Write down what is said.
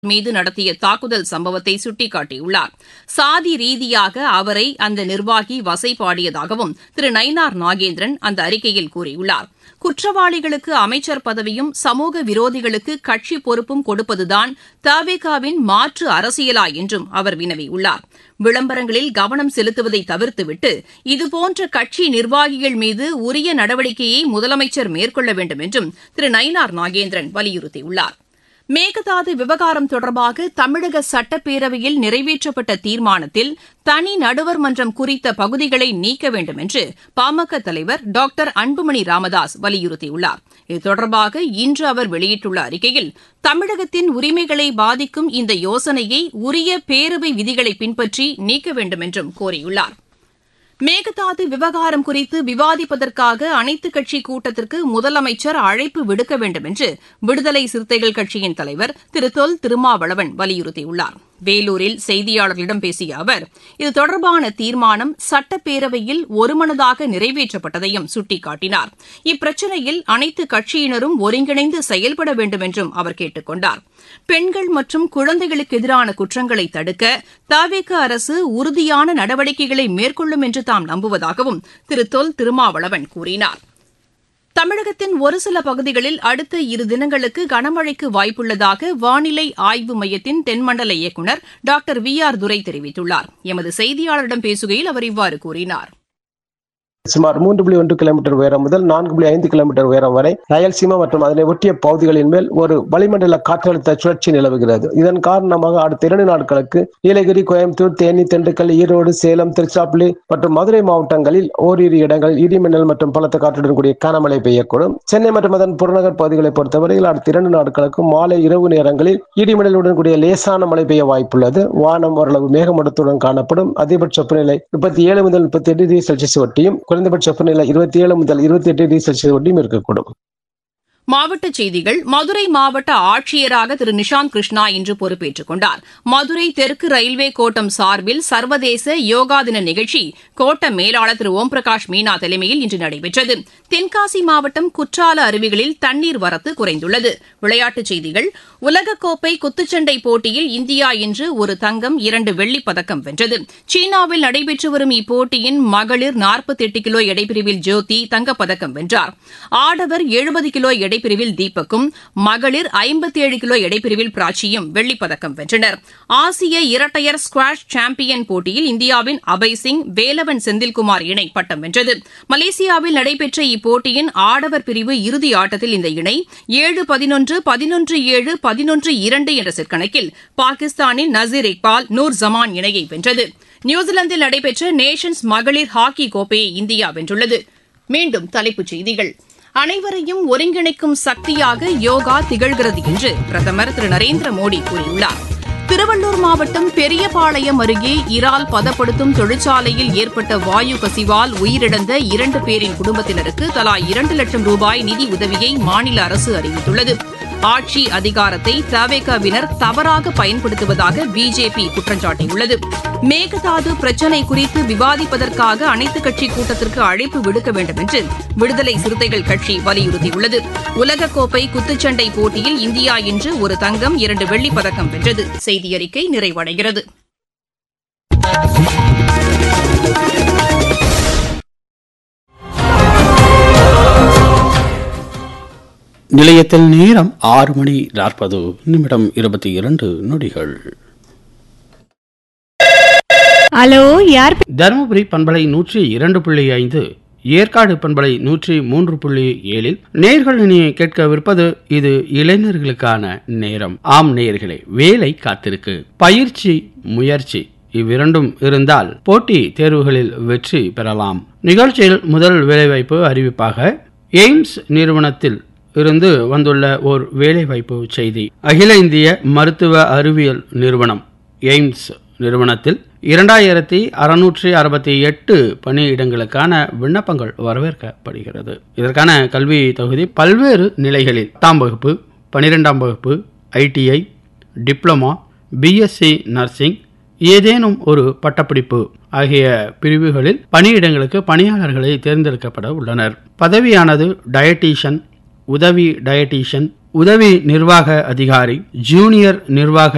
மீது நடத்திய தாக்குதல் சம்பவத்தை சுட்டிக்காட்டியுள்ளார் சாதி ரீதியாக அவரை அந்த நிர்வாகி வசைபாடியதாகவும் திரு நயினார் நாகேந்திரன் அந்த அறிக்கையில் கூறியுள்ளார் குற்றவாளிகளுக்கு அமைச்சர் பதவியும் சமூக விரோதிகளுக்கு கட்சி பொறுப்பும் கொடுப்பதுதான் தவேகாவின் மாற்று அரசியலா என்றும் அவர் வினவியுள்ளார் விளம்பரங்களில் கவனம் செலுத்துவதை தவிர்த்துவிட்டு இதுபோன்ற கட்சி நிர்வாகிகள் மீது உரிய நடவடிக்கையை முதலமைச்சர் மேற்கொள்ள வேண்டும் என்றும் திரு நயினார் நாகேந்திரன் வலியுறுத்தியுள்ளார் மேகதாது விவகாரம் தொடர்பாக தமிழக சட்டப்பேரவையில் நிறைவேற்றப்பட்ட தீர்மானத்தில் தனி நடுவர் மன்றம் குறித்த பகுதிகளை நீக்க வேண்டும் என்று பாமக தலைவர் டாக்டர் அன்புமணி ராமதாஸ் வலியுறுத்தியுள்ளார் இது தொடர்பாக இன்று அவர் வெளியிட்டுள்ள அறிக்கையில் தமிழகத்தின் உரிமைகளை பாதிக்கும் இந்த யோசனையை உரிய பேரவை விதிகளை பின்பற்றி நீக்க வேண்டும் என்றும் கோரியுள்ளார் மேகதாது விவகாரம் குறித்து விவாதிப்பதற்காக அனைத்துக் கட்சி கூட்டத்திற்கு முதலமைச்சர் அழைப்பு விடுக்க வேண்டும் என்று விடுதலை சிறுத்தைகள் கட்சியின் தலைவர் திரு தொல் திருமாவளவன் வலியுறுத்தியுள்ளார் வேலூரில் செய்தியாளர்களிடம் பேசிய அவர் இது தொடர்பான தீர்மானம் சட்டப்பேரவையில் ஒருமனதாக நிறைவேற்றப்பட்டதையும் சுட்டிக்காட்டினார் இப்பிரச்சினையில் அனைத்து கட்சியினரும் ஒருங்கிணைந்து செயல்பட வேண்டும் என்றும் அவர் கேட்டுக் கொண்டார் பெண்கள் மற்றும் குழந்தைகளுக்கு எதிரான குற்றங்களை தடுக்க தவிக அரசு உறுதியான நடவடிக்கைகளை மேற்கொள்ளும் என்று தாம் நம்புவதாகவும் திரு தொல் திருமாவளவன் கூறினார் தமிழகத்தின் ஒரு சில பகுதிகளில் அடுத்த இரு தினங்களுக்கு கனமழைக்கு வாய்ப்புள்ளதாக வானிலை ஆய்வு மையத்தின் தென்மண்டல இயக்குநர் டாக்டர் வி ஆர் துரை தெரிவித்துள்ளார் எமது செய்தியாளரிடம் பேசுகையில் அவர் இவ்வாறு கூறினார் சுமார் மூன்று புள்ளி ஒன்று கிலோமீட்டர் உயரம் முதல் நான்கு புள்ளி ஐந்து கிலோமீட்டர் உயரம் வரை ரயல்சீமா மற்றும் அதனை ஒட்டிய பகுதிகளின் மேல் ஒரு வளிமண்டல காற்றழுத்த சுழற்சி நிலவுகிறது இதன் காரணமாக அடுத்த இரண்டு நாட்களுக்கு நீலகிரி கோயம்புத்தூர் தேனி திண்டுக்கல் ஈரோடு சேலம் திருச்சிராப்பள்ளி மற்றும் மதுரை மாவட்டங்களில் ஓரிரு இடங்கள் இடிமின்னல் மற்றும் பலத்த காற்றுடன் கூடிய கனமழை பெய்யக்கூடும் சென்னை மற்றும் அதன் புறநகர் பகுதிகளை பொறுத்தவரையில் அடுத்த இரண்டு நாட்களுக்கு மாலை இரவு நேரங்களில் இடிமின்னலுடன் கூடிய லேசான மழை பெய்ய வாய்ப்புள்ளது வானம் ஓரளவு மேகமூட்டத்துடன் காணப்படும் அதிகபட்ச வெப்பநிலை முப்பத்தி ஏழு முதல் முப்பத்தி எட்டு டிகிரி செல்சியஸ் ஒட்டியும் குறைந்தபட்ச வெப்பநிலை இருபத்தி ஏழு முதல் இருபத்தி எட்டு டிகிரி செல்சியஸ் ஒட்டியும் இருக்கக்கூடும் மாவட்டச் செய்திகள் மதுரை மாவட்ட ஆட்சியராக திரு நிஷாந்த் கிருஷ்ணா இன்று பொறுப்பேற்றுக் கொண்டார் மதுரை தெற்கு ரயில்வே கோட்டம் சார்பில் சர்வதேச யோகா தின நிகழ்ச்சி கோட்ட மேலாளர் திரு ஓம் பிரகாஷ் மீனா தலைமையில் இன்று நடைபெற்றது தென்காசி மாவட்டம் குற்றால அருவிகளில் தண்ணீர் வரத்து குறைந்துள்ளது விளையாட்டுச் செய்திகள் உலகக்கோப்பை குத்துச்சண்டை போட்டியில் இந்தியா இன்று ஒரு தங்கம் இரண்டு வெள்ளிப் பதக்கம் வென்றது சீனாவில் நடைபெற்று வரும் இப்போட்டியின் மகளிர் நாற்பத்தி எட்டு கிலோ எடைப்பிரிவில் ஜோதி தங்கப்பதக்கம் வென்றார் ஆடவர் எழுபது கிலோ எடைப்பிரிவில் தீபக்கும் மகளிர் ஐம்பத்தி ஏழு கிலோ எடைப்பிரிவில் பிராச்சியும் வெள்ளிப் பதக்கம் வென்றனர் ஆசிய இரட்டையர் ஸ்குவாஷ் சாம்பியன் போட்டியில் இந்தியாவின் அபய் சிங் வேலவன் செந்தில்குமார் இணை பட்டம் வென்றது மலேசியாவில் நடைபெற்ற இப்போட்டியின் ஆடவர் பிரிவு இறுதி ஆட்டத்தில் இந்த இணை ஏழு பதினொன்று பதினொன்று ஏழு பதினொன்று இரண்டு என்ற செட் கணக்கில் பாகிஸ்தானின் நசீர் இக்பால் நூர் ஜமான் இணையை வென்றது நியூசிலாந்தில் நடைபெற்ற நேஷன்ஸ் மகளிர் ஹாக்கி கோப்பையை இந்தியா வென்றுள்ளது மீண்டும் தலைப்புச் செய்திகள் அனைவரையும் ஒருங்கிணைக்கும் சக்தியாக யோகா திகழ்கிறது என்று பிரதமர் திரு நரேந்திர மோடி கூறியுள்ளார் திருவள்ளூர் மாவட்டம் பெரியபாளையம் அருகே இறால் பதப்படுத்தும் தொழிற்சாலையில் ஏற்பட்ட வாயு கசிவால் உயிரிழந்த இரண்டு பேரின் குடும்பத்தினருக்கு தலா இரண்டு லட்சம் ரூபாய் நிதி உதவியை மாநில அரசு அறிவித்துள்ளது ஆட்சி அதிகாரத்தை தவேகவினர் தவறாக பயன்படுத்துவதாக பிஜேபி குற்றம் சாட்டியுள்ளது மேகதாது பிரச்சினை குறித்து விவாதிப்பதற்காக அனைத்துக் கட்சி கூட்டத்திற்கு அழைப்பு விடுக்க வேண்டும் என்று விடுதலை சிறுத்தைகள் கட்சி வலியுறுத்தியுள்ளது உலகக்கோப்பை குத்துச்சண்டை போட்டியில் இந்தியா இன்று ஒரு தங்கம் இரண்டு வெள்ளிப் பதக்கம் வென்றது செய்தியறிக்கை நிறைவடைகிறது நிலையத்தில் நேரம் ஆறு மணி நாற்பது நிமிடம் இருபத்தி இரண்டு நொடிகள் ஹலோ யார் தருமபுரி பண்பலை நூற்றி இரண்டு புள்ளி ஐந்து ஏற்காடு பண்பலை நூற்றி மூன்று புள்ளி ஏழில் நேர்கள் இனி கேட்கவிருப்பது இது இளைஞர்களுக்கான நேரம் ஆம் நேயர்களே வேலை காத்திருக்கு பயிற்சி முயற்சி இவ்விரண்டும் இருந்தால் போட்டி தேர்வுகளில் வெற்றி பெறலாம் நிகழ்ச்சியில் முதல் வேலைவாய்ப்பு அறிவிப்பாக எய்ம்ஸ் நிறுவனத்தில் இருந்து வந்துள்ள ஓர் வேலைவாய்ப்பு செய்தி அகில இந்திய மருத்துவ அறிவியல் நிறுவனம் எய்ம்ஸ் நிறுவனத்தில் இரண்டாயிரத்தி அறுநூற்றி அறுபத்தி எட்டு பணியிடங்களுக்கான விண்ணப்பங்கள் வரவேற்கப்படுகிறது இதற்கான கல்வி தகுதி பல்வேறு நிலைகளில் எட்டாம் வகுப்பு பனிரெண்டாம் வகுப்பு ஐடிஐ டிப்ளமா பிஎஸ்சி நர்சிங் ஏதேனும் ஒரு பட்டப்படிப்பு ஆகிய பிரிவுகளில் பணியிடங்களுக்கு பணியாளர்களை தேர்ந்தெடுக்கப்பட உள்ளனர் பதவியானது டயட்டீஷியன் உதவி டயட்டீஷியன் உதவி நிர்வாக அதிகாரி ஜூனியர் நிர்வாக